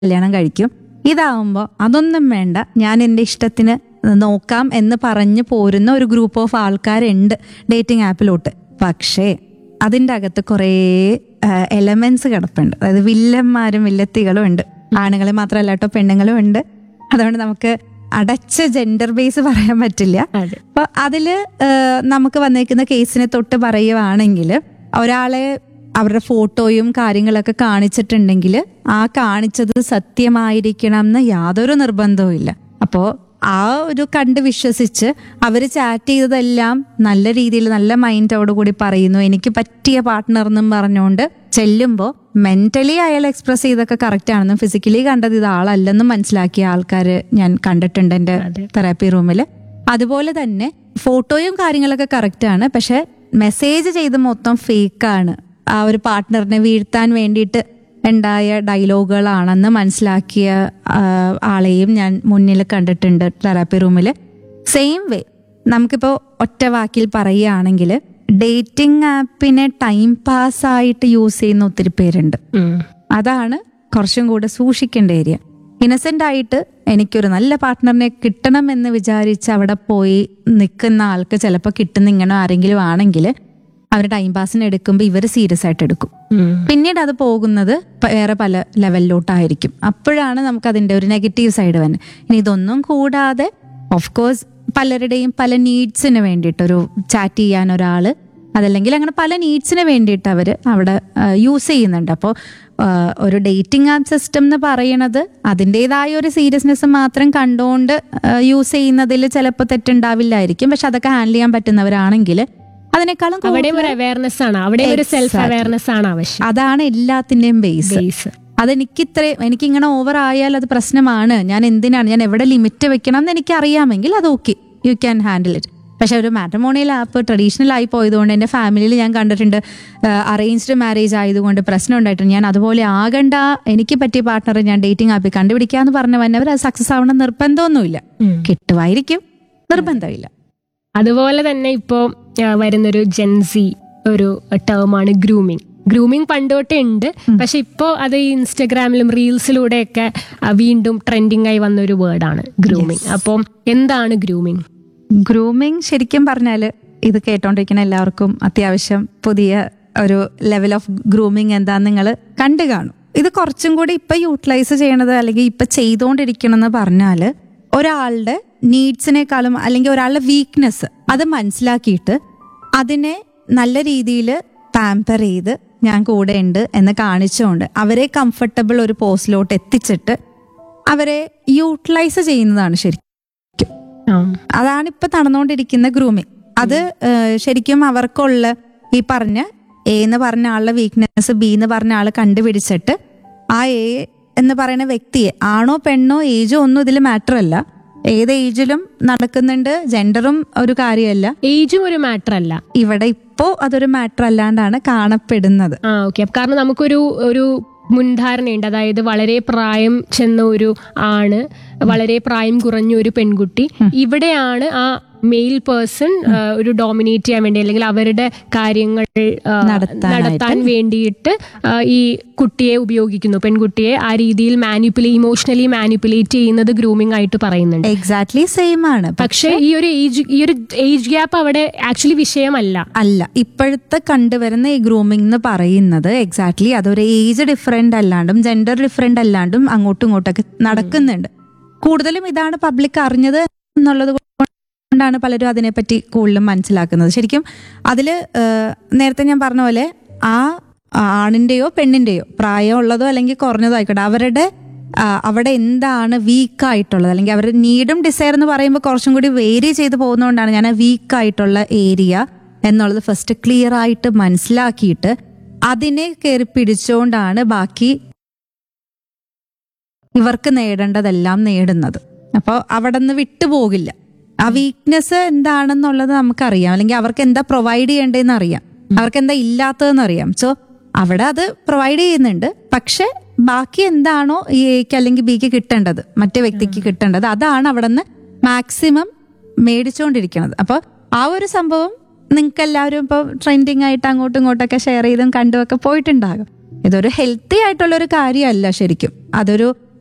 കല്യാണം കഴിക്കും ഇതാവുമ്പോൾ അതൊന്നും വേണ്ട ഞാൻ എൻ്റെ ഇഷ്ടത്തിന് നോക്കാം എന്ന് പറഞ്ഞ് പോരുന്ന ഒരു ഗ്രൂപ്പ് ഓഫ് ആൾക്കാരുണ്ട് ഡേറ്റിംഗ് ആപ്പിലോട്ട് പക്ഷേ അതിൻ്റെ അകത്ത് കുറേ എലമെന്റ്സ് കിടപ്പുണ്ട് അതായത് വില്ലന്മാരും വില്ലത്തികളും ഉണ്ട് ആണുങ്ങളെ മാത്രമല്ല കേട്ടോ പെണ്ണുങ്ങളും ഉണ്ട് അതുകൊണ്ട് നമുക്ക് അടച്ച ജെൻഡർ ബേസ് പറയാൻ പറ്റില്ല അതെ അപ്പൊ അതില് ഏഹ്, നമുക്ക് വന്നേക്കുന്ന കേസിനെ തൊട്ട് പറയുവാണെങ്കിൽ ഒരാളെ അവരുടെ ഫോട്ടോയും കാര്യങ്ങളൊക്കെ കാണിച്ചിട്ടുണ്ടെങ്കിൽ ആ കാണിച്ചത് സത്യമായിരിക്കണം എന്ന് യാതൊരു നിർബന്ധവും ഇല്ല അപ്പോ ആ ഒരു കണ്ട് വിശ്വസിച്ച് അവർ ചാറ്റ് ചെയ്തതെല്ലാം നല്ല രീതിയിൽ നല്ല മൈൻഡോട് കൂടി പറയുന്നു എനിക്ക് പറ്റിയ പാർട്ട്ണർ എന്നും പറഞ്ഞുകൊണ്ട് ചെല്ലുമ്പോൾ മെന്റലി അയാൾ എക്സ്പ്രസ് ചെയ്തൊക്കെ കറക്റ്റ് ആണെന്നും ഫിസിക്കലി കണ്ടത് ഇത് ആളല്ലെന്നും മനസ്സിലാക്കിയ ആൾക്കാർ ഞാൻ കണ്ടിട്ടുണ്ട് എൻ്റെ അതെ. തെറാപ്പി റൂമിൽ അതുപോലെ തന്നെ ഫോട്ടോയും കാര്യങ്ങളൊക്കെ കറക്റ്റ് ആണ് പക്ഷെ മെസ്സേജ് ചെയ്ത് മൊത്തം ഫേക്ക് ആണ് ആ ഒരു പാർട്ട്ണറിനെ വീഴ്ത്താൻ വേണ്ടിയിട്ട് ഉണ്ടായ ഡയലോഗുകളാണെന്ന് മനസ്സിലാക്കിയ ആ, ആളെയും ഞാൻ മുന്നിൽ കണ്ടിട്ടുണ്ട് തെറാപ്പി റൂമിൽ സെയിം വേ നമുക്കിപ്പോൾ ഒറ്റ വാക്കിൽ പറയുകയാണെങ്കിൽ ഡേറ്റിംഗ് ആപ്പിനെ ടൈം പാസ് ആയിട്ട് യൂസ് ചെയ്യുന്ന ഒത്തിരി പേരുണ്ട് ഉം. അതാണ് കുറച്ചും കൂടെ സൂക്ഷിക്കേണ്ട ഏരിയ ഇന്നസെന്റ് ആയിട്ട് എനിക്കൊരു നല്ല പാർട്ട്ണറിനെ കിട്ടണം എന്ന് വിചാരിച്ച് അവിടെ പോയി നിൽക്കുന്ന ആൾക്ക് ചിലപ്പോൾ കിട്ടുന്ന ഇങ്ങനെ ആരെങ്കിലും ആണെങ്കിൽ അവർ ടൈം പാസിന് എടുക്കുമ്പോൾ ഇവർ സീരിയസ് ആയിട്ട് എടുക്കും ഉം. പിന്നീട് അത് പോകുന്നത് പ- വേറെ പല ലെവലിലോട്ടായിരിക്കും അപ്പോഴാണ് നമുക്ക് അതിന്റെ ഒരു നെഗറ്റീവ് സൈഡ് വരുന്നത് ഇനി ഇതൊന്നും കൂടാതെ ഓഫ് കോഴ്സ് പലരുടെയും പല നീഡ്സിന് വേണ്ടിയിട്ട് ഒരു ചാറ്റ് ചെയ്യാൻ ഒരാൾ അതല്ലെങ്കിൽ അങ്ങനെ പല നീഡ്സിന് വേണ്ടിയിട്ട് അവർ അവിടെ യൂസ് ചെയ്യുന്നുണ്ട് അപ്പോൾ ഒരു ഡേറ്റിംഗ് ആപ്പ് സിസ്റ്റം എന്ന് പറയണത് അതിൻ്റെതായ ഒരു സീരിയസ്നെസ് മാത്രം കണ്ടുകൊണ്ട് യൂസ് ചെയ്യുന്നതിൽ ചിലപ്പോൾ തെറ്റുണ്ടാവില്ലായിരിക്കും പക്ഷെ അതൊക്കെ ഹാൻഡിൽ ചെയ്യാൻ പറ്റുന്നവരാണെങ്കിൽ അതിനേക്കാളും അവിടെയും ഒരു അവയർനെസ് ആണ് അവിടെയും ഒരു സെൽഫ് Exactly. അവയർനെസ് ആണ് ആവശ്യം അതാണ് എല്ലാത്തിന്റെയും ബേസ് ബേസ് അതെനിക്ക് ഇത്ര എനിക്ക് ഇങ്ങനെ ഓവർ ആയാൽ അത് പ്രശ്നമാണ് ഞാൻ എന്തിനാണ് ഞാൻ എവിടെ ലിമിറ്റ് വെക്കണം എന്ന് എനിക്ക് അറിയാമെങ്കിൽ അത് okay you can handle it പക്ഷെ ഒരു മാട്രിമോണിയൽ ആപ്പ് ട്രഡീഷണൽ ആയി പോയതുകൊണ്ട് എൻ്റെ ഫാമിലിയിൽ ഞാൻ കണ്ടിട്ടുണ്ട് അറേഞ്ച്ഡ് മാരേജ് ആയതുകൊണ്ട് പ്രശ്നം ഉണ്ടായിട്ടുണ്ട് ഞാൻ അതുപോലെ ആകണ്ട എനിക്ക് പറ്റിയ പാർട്ട്ണറെ ഞാൻ ഡേറ്റിംഗ് ആപ്പിൽ കണ്ടുപിടിക്കാന്ന് പറഞ്ഞ വന്നവർ അത് സക്സസ് ആവണം നിർബന്ധമൊന്നുമില്ല ഉം. കിട്ടുമായിരിക്കും നിർബന്ധമില്ല അതുപോലെ തന്നെ ഇപ്പോൾ വരുന്നൊരു ജെൻസി ഒരു ടേമാണ് ഗ്രൂമിങ് ഗ്രൂമിങ് പണ്ട് തൊട്ടേ ഉണ്ട് പക്ഷെ ഇപ്പോൾ അത് ഈ ഇൻസ്റ്റഗ്രാമിലും റീൽസിലൂടെയൊക്കെ ആ, വീണ്ടും ട്രെൻഡിങ് ആയി വന്ന ഒരു വേർഡാണ് ഗ്രൂമിങ് അപ്പം എന്താണ് ഗ്രൂമിങ് ഗ്രൂമിങ് ശരിക്കും പറഞ്ഞാൽ ഇത് കേട്ടോണ്ടിരിക്കുന്ന എല്ലാവർക്കും അത്യാവശ്യം പുതിയ ഒരു ലെവൽ ഓഫ് ഗ്രൂമിങ് എന്താന്ന് നിങ്ങൾ കണ്ടു കാണും ഇത് കുറച്ചും കൂടി ഇപ്പൊ യൂട്ടിലൈസ് ചെയ്യണത് അല്ലെങ്കിൽ ഇപ്പൊ ചെയ്തുകൊണ്ടിരിക്കണമെന്ന് പറഞ്ഞാൽ ഒരാളുടെ നീഡ്സിനേക്കാളും അല്ലെങ്കിൽ ഒരാളുടെ വീക്ക്നെസ് അത് മനസ്സിലാക്കിയിട്ട് അതിനെ നല്ല രീതിയിൽ പാമ്പർ ചെയ്ത് ഞാൻ കൂടെ ഉണ്ട് എന്ന് കാണിച്ചുകൊണ്ട് അവരെ കംഫർട്ടബിൾ ഒരു പോസ്റ്റിലോട്ട് എത്തിച്ചിട്ട് അവരെ യൂട്ടിലൈസ് ചെയ്യുന്നതാണ് ശരിക്കും അതാണ് ഇപ്പൊ നടന്നുകൊണ്ടിരിക്കുന്ന ഗ്രൂമിങ് അത് ഏഹ്, ശരിക്കും അവർക്കുള്ള ഈ പറഞ്ഞ എ എന്ന് പറഞ്ഞ ആളുടെ വീക്ക്നെസ് ബി എന്ന് പറഞ്ഞ ആള് കണ്ടുപിടിച്ചിട്ട് ആ എ എന്ന് പറയുന്ന വ്യക്തിയെ ആണോ പെണ്ണോ ഏജോ ഒന്നും ഇതിൽ മാറ്റർ അല്ല ഏത് ഏജിലും നടക്കുന്നുണ്ട് ജെൻഡറും ഒരു കാര്യമല്ല ഏജും ഒരു മാറ്റർ അല്ല ഇവിടെ ഇപ്പോ അതൊരു മാറ്റർ അല്ലാണ്ടാണ് കാണപ്പെടുന്നത് ആ ഓക്കെ കാരണം നമുക്കൊരു ഒരു മുൻധാരണയുണ്ട് അതായത് വളരെ പ്രായം ചെന്ന ഒരു ആണ് വളരെ പ്രായം കുറഞ്ഞ ഒരു പെൺകുട്ടി ഇവിടെയാണ് ആ മെയിൽ പേഴ്സൺ ഒരു ഡോമിനേറ്റ് ചെയ്യാൻ വേണ്ടി അല്ലെങ്കിൽ അവരുടെ കാര്യങ്ങൾ ആ, നടത്താനായിട്ട്. നടത്താൻ വേണ്ടിയിട്ട് ആ, ഈ കുട്ടിയെ ഉപയോഗിക്കുന്നു പെൺകുട്ടിയെ ആ രീതിയിൽ മാനിപ്പുലേ ഇമോഷണലി മാനിപ്പുലേറ്റ് ചെയ്യുന്നത് ഗ്രൂമിംഗ് ആയിട്ട് പറയുന്നുണ്ട് എക്സാക്ട്ലി സെയിം ആണ് പക്ഷേ ഈ ഒരു ഏജ് ഈ ഒരു ഏജ് ഗ്യാപ്പ് അവിടെ ആക്ച്വലി വിഷയമല്ല അല്ല ഇപ്പോഴത്തെ കണ്ടുവരുന്ന ഈ ഗ്രൂമിംഗ് എന്ന് പറയുന്നത് എക്സാക്ട്ലി അതൊരു ഏജ് ഡിഫറെന്റ് അല്ലാണ്ടും ജെൻഡർ ഡിഫറെന്റ് അല്ലാണ്ടും അങ്ങോട്ടും ഇങ്ങോട്ടൊക്കെ നടക്കുന്നുണ്ട് കൂടുതലും ഇതാണ് പബ്ലിക് അറിഞ്ഞത് എന്നുള്ളത് കൊണ്ടാണ് പലരും അതിനെപ്പറ്റി കൂടുതലും മനസ്സിലാക്കുന്നത് ശരിക്കും അതിൽ നേരത്തെ ഞാൻ പറഞ്ഞ പോലെ ആ ആണിന്റെയോ പെണ്ണിന്റെയോ പ്രായമുള്ളതോ അല്ലെങ്കിൽ കുറഞ്ഞതോ ആയിക്കോട്ടെ അവരുടെ ആ, അവിടെ എന്താണ് വീക്കായിട്ടുള്ളത് അല്ലെങ്കിൽ അവരുടെ നീഡും ഡിസയർ എന്ന് പറയുമ്പോൾ കുറച്ചും കൂടി വേരി ചെയ്ത് പോകുന്നതുകൊണ്ടാണ് ഞാൻ ആ വീക്കായിട്ടുള്ള ഏരിയ എന്നുള്ളത് ഫസ്റ്റ് ക്ലിയർ ആയിട്ട് മനസ്സിലാക്കിയിട്ട് അതിനെ കയറി പിടിച്ചുകൊണ്ടാണ് ബാക്കി ഇവർക്ക് നേടേണ്ടതെല്ലാം നേടുന്നത് അപ്പോൾ അവിടെ നിന്ന് വിട്ടുപോകില്ല ആ വീക്ക്നെസ് എന്താണെന്നുള്ളത് നമുക്കറിയാം അല്ലെങ്കിൽ അവർക്ക് എന്താ പ്രൊവൈഡ് ചെയ്യേണ്ടതെന്ന് അറിയാം അവർക്ക് എന്താ ഇല്ലാത്തതെന്ന് അറിയാം സോ അവിടെ അത് പ്രൊവൈഡ് ചെയ്യുന്നുണ്ട് പക്ഷെ ബാക്കി എന്താണോ ഈ എക്ക് അല്ലെങ്കിൽ ബിക്ക് കിട്ടേണ്ടത് മറ്റേ വ്യക്തിക്ക് കിട്ടേണ്ടത് അതാണ് അവിടെ നിന്ന് മാക്സിമം മേടിച്ചുകൊണ്ടിരിക്കുന്നത് അപ്പോൾ ആ ഒരു സംഭവം നിങ്ങൾക്ക് എല്ലാവരും ഇപ്പോൾ ട്രെൻഡിങ് ആയിട്ട് അങ്ങോട്ടും ഇങ്ങോട്ടൊക്കെ ഷെയർ ചെയ്തും കണ്ടുമൊക്കെ പോയിട്ടുണ്ടാകും ഇതൊരു ഹെൽത്തി ആയിട്ടുള്ള ഒരു കാര്യമല്ല ശരിക്കും അതൊരു